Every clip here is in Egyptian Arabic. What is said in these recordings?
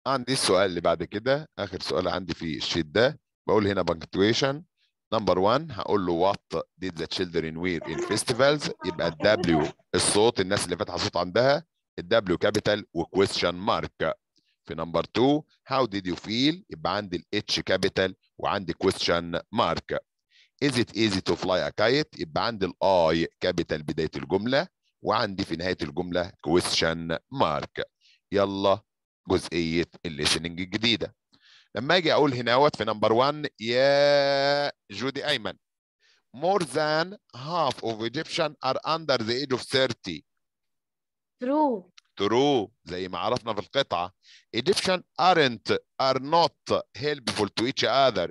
عندي السؤال اللي بعد كده اخر سؤال عندي في الشيت ده بقول هنا punctuation نمبر 1 هقول له what did the children wear in festivals يبقى الدبليو الصوت الناس اللي فاتحه صوت عندها الدبليو كابيتال وكويستشن مارك في نمبر 2 how did you feel يبقى عندي الاتش كابيتال وعندي كويستشن مارك is it easy to fly a kite يبقى عندي الاي كابيتال بدايه الجمله وعندي في نهايه الجمله كويستشن مارك يلا جزئيه الليسننج الجديده لما اجي اقول هنا في نمبر 1 يا جودي ايمن more than half of Egyptian are under the age of 30 true true زي ما عرفنا في القطعه Egyptian aren't are not helpful to each other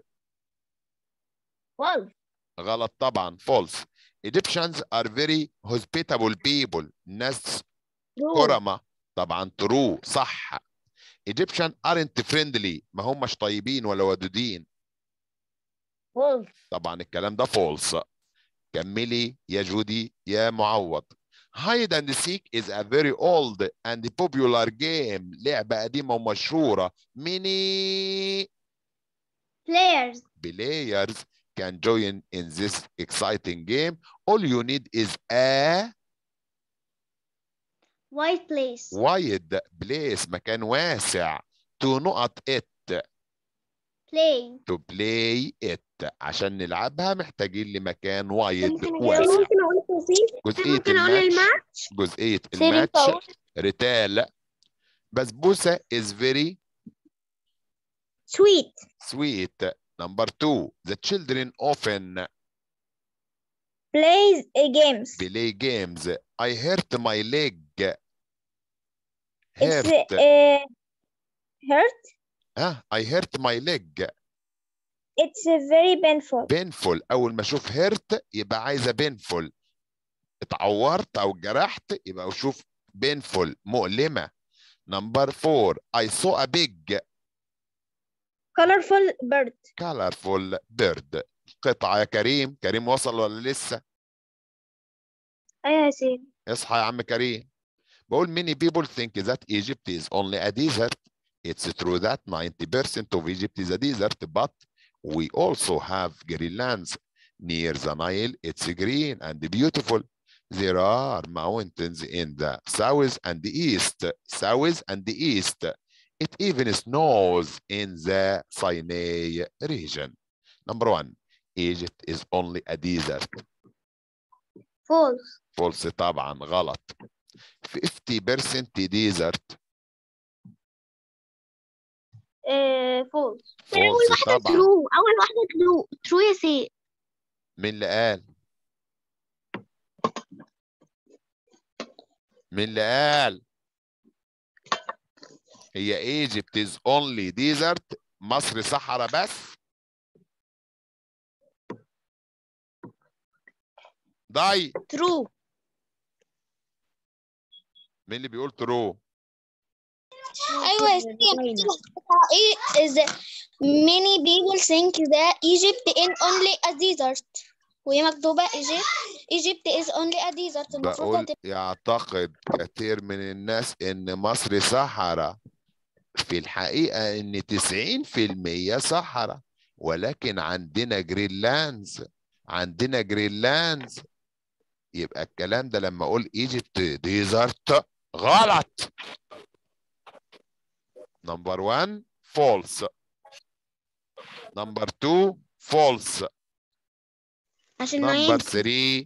false غلط طبعا false Egyptians are very hospitable people ناس true كرمة طبعا true صح Egyptian aren't friendly ما همش طيبين ولا ودودين false طبعا الكلام ده false كملي يا جودي يا معوض hide and seek is a very old and popular game لعبة قديمة ومشهورة many players players can join in this exciting game all you need is a white place wide place مكان واسع to نقط it play to play it عشان نلعبها محتاجين لمكان وايد ممكن واسع ممكن اقول توصيف جزئية ممكن اقول الماتش الماتش جزئية سيرين الماتش باور ريتال بسبوسة is very sweet sweet number two the children often plays games play games I hurt my leg it's hurt uh, hurt ها I hurt my leg it's very painful painful أول ما أشوف hurt يبقى عايزة painful اتعورت أو اتجرحت يبقى أشوف painful مؤلمة number four I saw a big colorful bird colorful bird قطعة يا كريم كريم وصل ولا لسه ايوه يا سيدي اصحى يا عم كريم بقول many people think that Egypt is only a desert it's true that 90% of Egypt is a desert but we also have green lands near the Nile it's green and beautiful there are mountains in the south and the east south and the east it even snows in the Sinai region number one Egypt is only a desert false فولس طبعا غلط 50% desert uh, false فولس طبعا true اول واحده true true يا سيدي مين اللي قال مين اللي قال هي Egypt is only desert مصر صحراء بس ضاي true مين اللي بيقول ترو ايوه يا سيدي ايه is many people think that Egypt is only a desert وهي مكتوبة Egypt Egypt is only a desert المفروض بقول هتبقى يعتقد كثير من الناس ان مصر صحراء في الحقيقة ان 90% صحراء ولكن عندنا جرينلاندز عندنا جرينلاندز يبقى الكلام ده لما اقول ايجيبت ديزرت غلط نمبر 1 فولس نمبر 2 فولس عشان نمبر نايم 3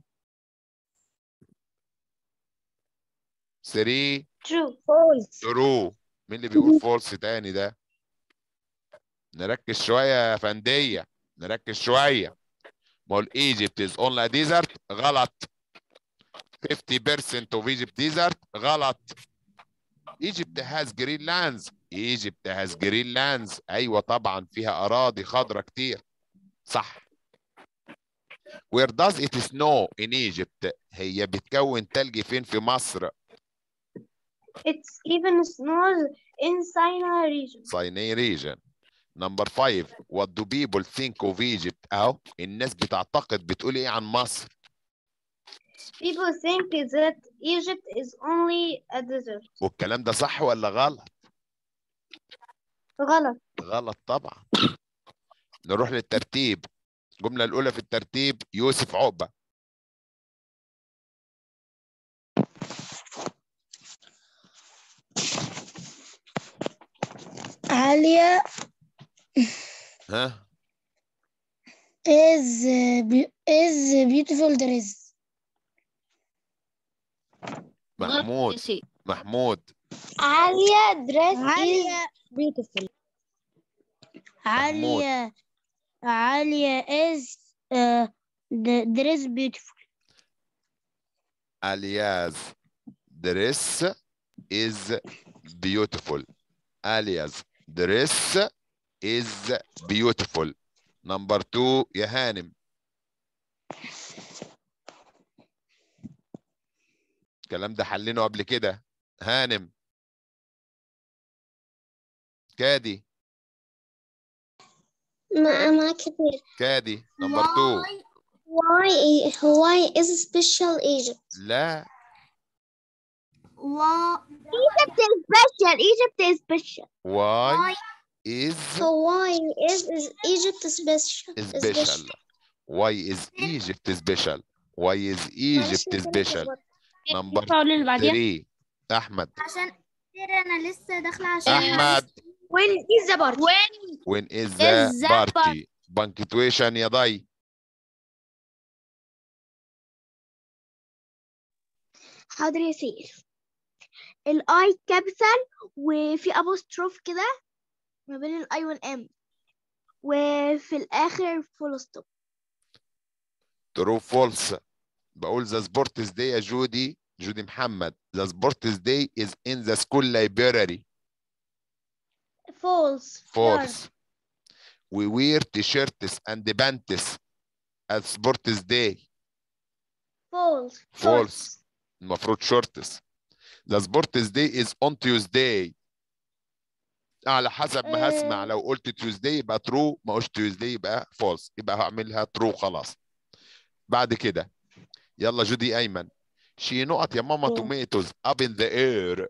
3 true false ترو مين اللي بيقول فولس تاني ده نركز شوية يا فندية نركز شوية ما هو ايجيبت از اونلي ديزرت غلط 50% of Egypt desert غلط Egypt has green lands Egypt has green lands ايوه طبعا فيها اراضي خضراء كتير صح Where does it snow in Egypt هي بتكون تلج فين في مصر it's even snows in Sinai region Sinai region number five what do people think of Egypt اهو الناس بتعتقد بتقول ايه عن مصر people think that Egypt is only a desert والكلام ده صح ولا غلط غلط غلط طبعا نروح للترتيب الجملة الأولى في الترتيب يوسف عقبة عالية ها is be- is beautiful dress محمود محمود عالية dress عالية is beautiful عالية عالية is uh, the dress beautiful Alia's dress is beautiful. Alia's dress is beautiful. Number two يا هانم. الكلام ده حلينه قبل كده. هانم. كادي ما ما كتير كادي نمبر تو why why is special Egypt لا و Egypt is special Egypt is special why is why is, is Egypt special special why is Egypt special why is Egypt special number الفعل اللي بعديها 3 احمد عشان انا لسه داخله عشان احمد when is the party when when is the Is the party punctuation يا ضي حاضر يا سيف الاي كابيتال وفي ابوستروف كده ما بين الاي والام وفي الاخر فول ستوب true false بقول the sports day يا جودي جودي محمد the sports day is in the school library فولس false we wear t-shirts and pants at sports day فولس false المفروض شورتس the sports day is on Tuesday على حسب ما هسمع آه. لو قلت Tuesday يبقى true ما قلت Tuesday يبقى false يبقى هعملها true خلاص بعد كده يلا جودي ايمن شي نقط يا ماما Yeah. tomatoes up in the air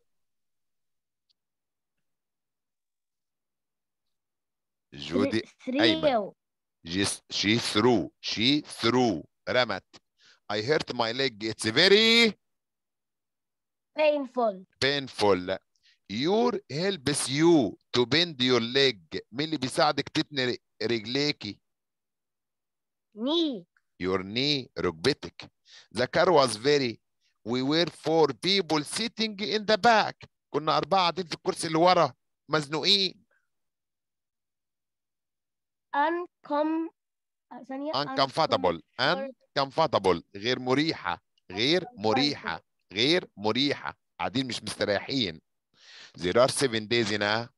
جودي أيمن. Just she threw she threw رمت I hurt my leg it's very painful painful your helps you to bend your leg مين اللي بيساعدك تتني رجليكي knee your knee ركبتك the car was very we were four people sitting in the back كنا أربعة قاعدين في الكرسي اللي ورا مزنوقين uncom ثانية uncomfortable uncomfortable غير مريحة غير مريحة غير مريحة قاعدين مش مستريحين there are seven days in a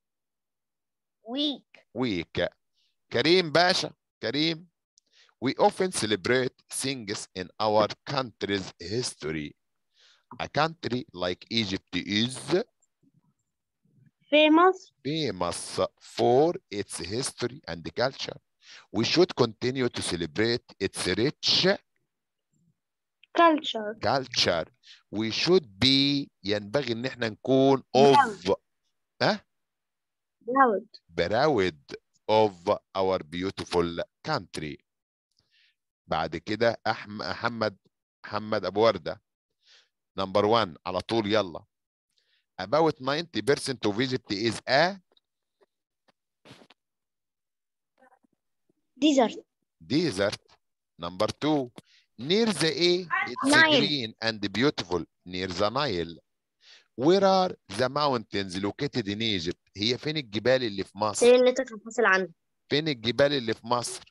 week week كريم باشا كريم we often celebrate things in our country's history a country like Egypt is famous famous for its history and culture we should continue to celebrate its rich culture culture we should be ينبغي ان احنا نكون of proud proud of our beautiful country بعد كده أحم... محمد محمد ابو ورده نمبر 1 على طول يلا about 90% of Egypt is a desert desert number 2 near the A it's Nile. green and beautiful near the Nile where are the mountains located in Egypt هي فين الجبال اللي في مصر ايه اللي كان فاصل عنه فين الجبال اللي في مصر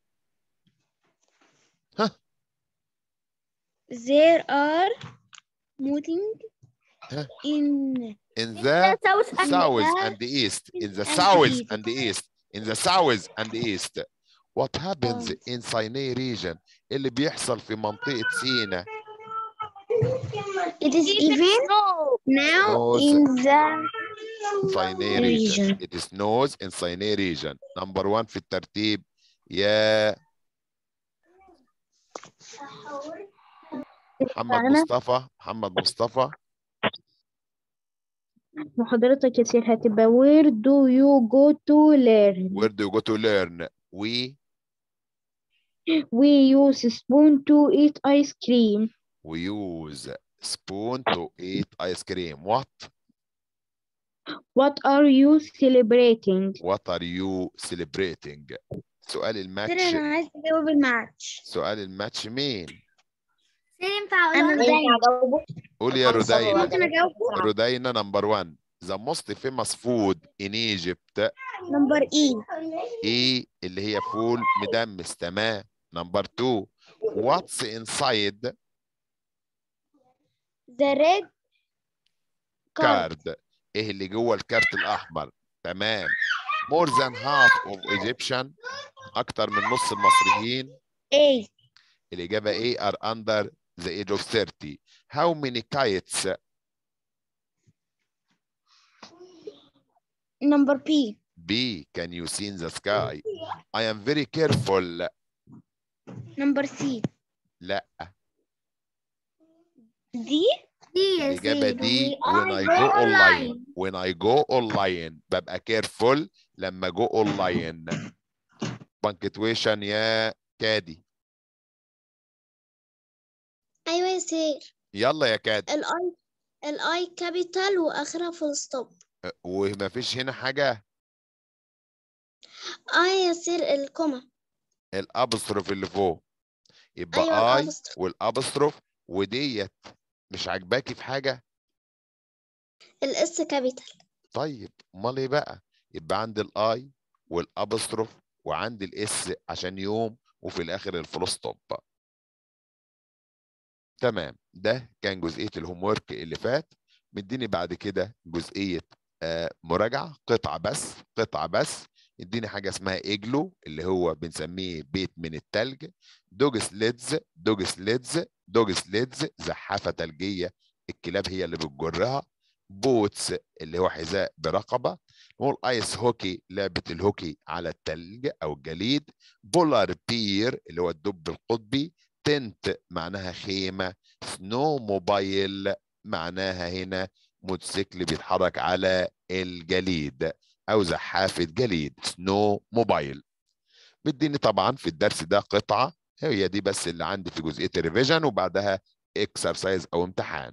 there are moving Huh? in in the south south the- and the east in the and the south east. and the east in the south and the east what happens Um. in Sinai region اللي بيحصل في منطقة سيناء it is even now Snows. in the Sinai region region. it snows in Sinai region number one في الترتيب يا محمد أنا. مصطفى محمد مصطفى وحضرتك يا سير هتبقى where do you go to learn where do you go to learn we we use spoon to eat ice cream we use spoon to eat ice cream what what are you celebrating what are you celebrating سؤال سير الماتش انا عايز اجاوب الماتش سؤال الماتش مين سير ينفع انا اقول ينفع اجاوبه قول يا ممكن رودينا اجاوبه رودينا نمبر 1 the most famous food in Egypt نمبر اي ايه اللي هي فول مدمس تمام نمبر 2 what's inside ذا ريد card ايه اللي جوه الكارت الاحمر تمام more than half of Egyptian اكتر من نص المصريين اي الاجابه ايه are under the age of 30 how many kites نمبر بي B can you see in the sky I am very careful نمبر سي لا دي دي يا الإجابة سير دي we when I are go online online. when I go online ببقى careful لما go online punctuation يا كادي ايوه يا سير يلا يا كادي الاي الاي كابيتال واخرها فول ستوب وما فيش هنا حاجة اي يا سير الكوما الابستروف اللي فوق يبقى ايوه اي الابستر والابستروف وديت مش عاجباكي في حاجة الاس كابيتال طيب امال ايه بقى يبقى عندي الاي والابستروف وعندي الاس عشان يوم وفي الاخر الفول ستوب تمام ده كان جزئيه الهوم ورك اللي فات مديني بعد كده جزئيه آه مراجعه قطعه بس قطعه بس اديني حاجه اسمها ايجلو اللي هو بنسميه بيت من التلج دوج سليدز دوج سليدز دوج سليدز زحافه ثلجيه الكلاب هي اللي بتجرها بوتس اللي هو حذاء برقبه نقول ايس هوكي لعبه الهوكي على التلج او الجليد بولار بير اللي هو الدب القطبي تنت معناها خيمه سنو موبايل معناها هنا موتوسيكل بيتحرك على الجليد او زحافه جليد سنو موبايل مديني طبعا في الدرس ده قطعه هي دي بس اللي عندي في جزئيه الريفيجن وبعدها اكسرسايز او امتحان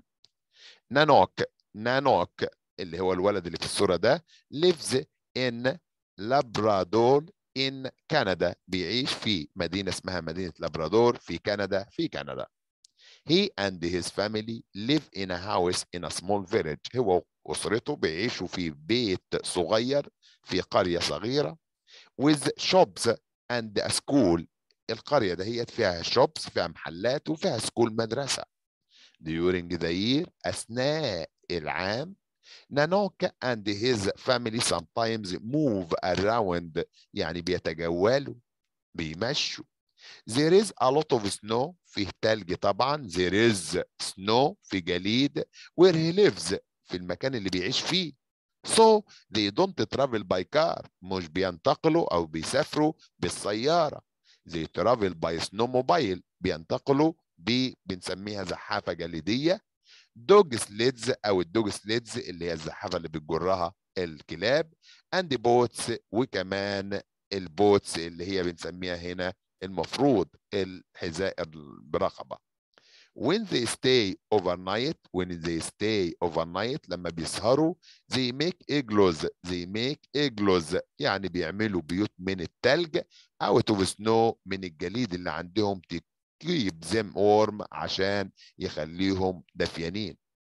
نانوك نانوك اللي هو الولد اللي في الصوره ده lives in لابرادور in كندا بيعيش في مدينه اسمها مدينه لابرادور في كندا في كندا He and his family live in a house in a small village. هو وأسرته بيعيشوا في بيت صغير في قرية صغيرة with shops and a school. القرية دهيت فيها shops فيها محلات وفيها سكول مدرسة. During the year أثناء العام نانوك and his family sometimes move around يعني بيتجولوا بيمشوا There is a lot of snow فيه تلج طبعا There is snow في جليد where he lives في المكان اللي بيعيش فيه So they don't travel by car مش بينتقلوا أو بيسافروا بالسيارة They travel by snowmobile بينتقلوا ب بنسميها زحافة جليدية دوج سليدز أو الدوج سليدز اللي هي الزحافة اللي بتجرها الكلاب اند بوتس وكمان البوتس اللي هي بنسميها هنا المفروض الحذاء برقبة when they stay overnight when they stay overnight لما بيسهروا they make igloos they make igloos يعني بيعملوا بيوت من التلج out of snow من الجليد اللي عندهم to keep them warm عشان يخليهم دافيانين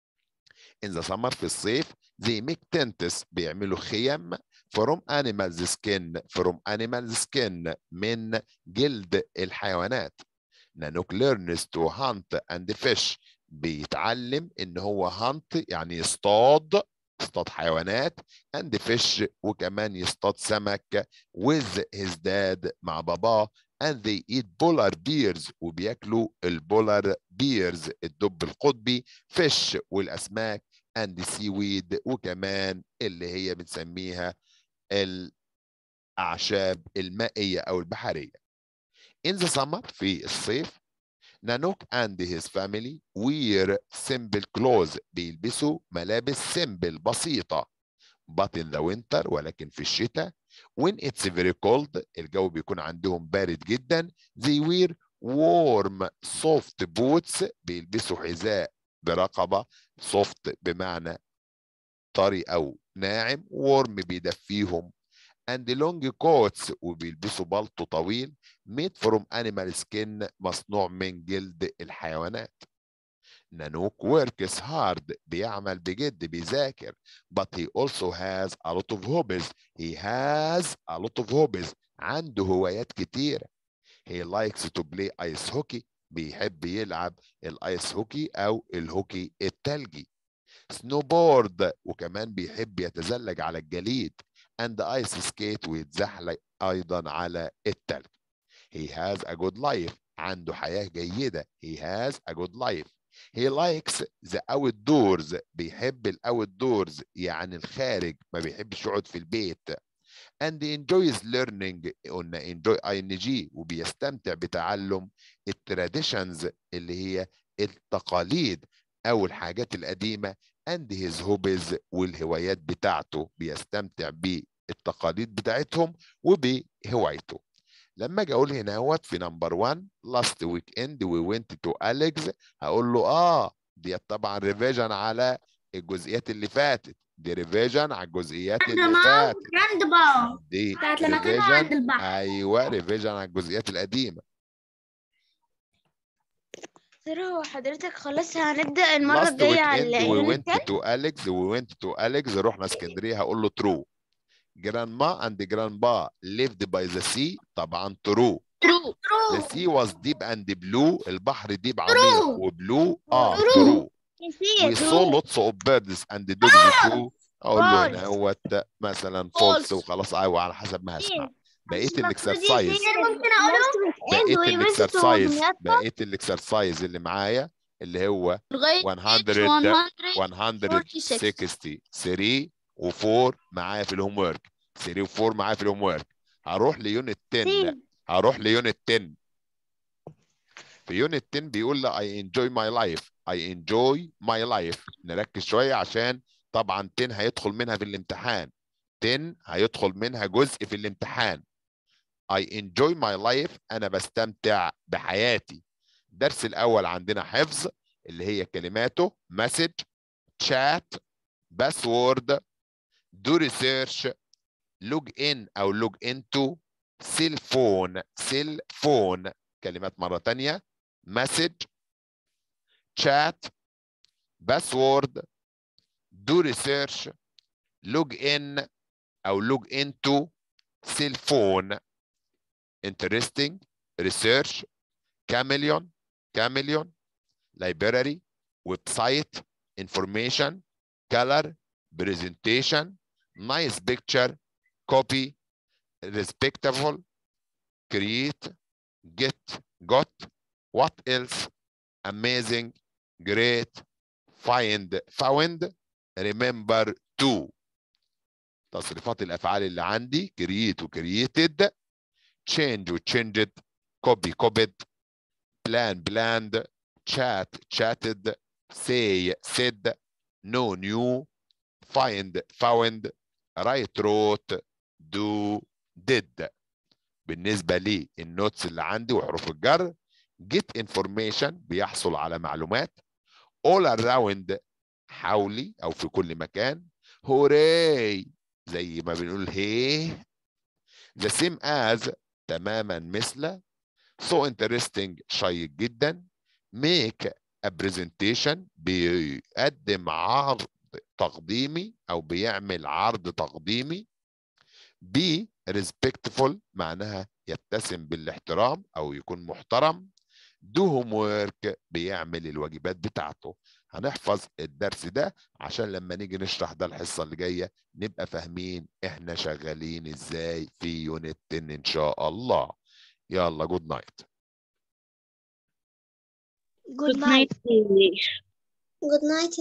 in the summer في الصيف they make tents بيعملوا خيم from animals skin from animal skin من جلد الحيوانات نانوك learns to hunt and fish بيتعلم ان هو hunt يعني يصطاد يصطاد حيوانات and fish وكمان يصطاد سمك with his dad مع باباه and they eat polar bears وبياكلوا البولار بيرز الدب القطبي fish والاسماك and seaweed وكمان اللي هي بنسميها الأعشاب المائية أو البحرية. In the summer في الصيف نانوك and his family wear simple clothes بيلبسوا ملابس simple بسيطة but in the winter ولكن في الشتاء when it's very cold الجو بيكون عندهم بارد جدا they wear warm soft boots بيلبسوا حذاء برقبة soft بمعنى طري أو ناعم warm بيدفيهم and long coats وبيلبسوا بلطو طويل made from animal skin مصنوع من جلد الحيوانات نانوك works hard بيعمل بجد بيذاكر but he also has a lot of hobbies he has a lot of hobbies عنده هوايات كتيرة he likes to play ice hockey بيحب يلعب الايس هوكي او الهوكي التلجي سنوبورد وكمان بيحب يتزلج على الجليد and ice skate ويتزحلق ايضا على التلج he has a good life عنده حياة جيدة he has a good life he likes the outdoors بيحب الاوتدورز يعني الخارج ما بيحبش يقعد في البيت and enjoys learning قلنا enjoy ing وبيستمتع بتعلم التراديشنز اللي هي التقاليد او الحاجات القديمه and his hobbies والهوايات بتاعته بيستمتع بالتقاليد بتاعتهم وبهوايته لما اجي اقول هنا اهوت في نمبر 1 last weekend we went to Alex هقول له اه دي طبعا ريفيجن على الجزئيات اللي فاتت دي ريفيجن على الجزئيات اللي جراند فاتت جراند بال دي بتاعت لما كانوا عند ريفيجن البحر ايوه ريفيجن على الجزئيات القديمه ترى هو حضرتك خلاص هنبدأ المرة last الجاية weekend على we اليونت went to Alex we went to Alex رحنا اسكندريه هقول له true grandma and grandpa lived by the sea طبعا true ترو the sea was deep and blue البحر ديب عميق True. وبلو اه True. true we كتير saw lots of birds and dogs too اقول له هنا False. هوت مثلا فولس False. وخلاص ايوه على حسب ما هسمع بقيه المفروض الاكسرسايز يصير ممكن أقوله؟ بقيه and we visit الاكسرسايز دمياط بقيه الاكسرسايز اللي معايا اللي هو لغاية 100 146 163 و4 معايا في الهوم ورك 3 و4 معايا في الهوم ورك هروح ليونت 10 لا هروح ليونت 10 في يونت 10 بيقول لي I enjoy my life I enjoy my life نركز شوية عشان طبعا 10 هيدخل منها في الامتحان 10 هيدخل منها جزء في الامتحان I enjoy my life أنا بستمتع بحياتي الدرس الأول عندنا حفظ اللي هي كلماته مسج chat باسورد do research log in أو log into سيل فون سيل فون كلمات مرة تانية مسج chat باسورد do research log in أو log into سيل فون interesting research chameleon chameleon library website information color presentation nice picture copy respectable create get got what else amazing great find found remember to تصريفات الافعال اللي عندي create و created change و changed copy copied plan planned chat chatted say said know knew find found write wrote do did بالنسبة لي النوتس اللي عندي وحروف الجر get information بيحصل على معلومات all around حولي أو في كل مكان هوراي زي ما بنقول هي the same as تماما مثل so interesting شيق جدا make a presentation بيقدم عرض تقديمي او بيعمل عرض تقديمي be respectful معناها يتسم بالاحترام او يكون محترم do homework بيعمل الواجبات بتاعته هنحفظ الدرس ده عشان لما نيجي نشرح ده الحصة اللي جاية نبقى فاهمين احنا شغالين ازاي في يونت 10 ان شاء الله يلا جود نايت Good night. Good night.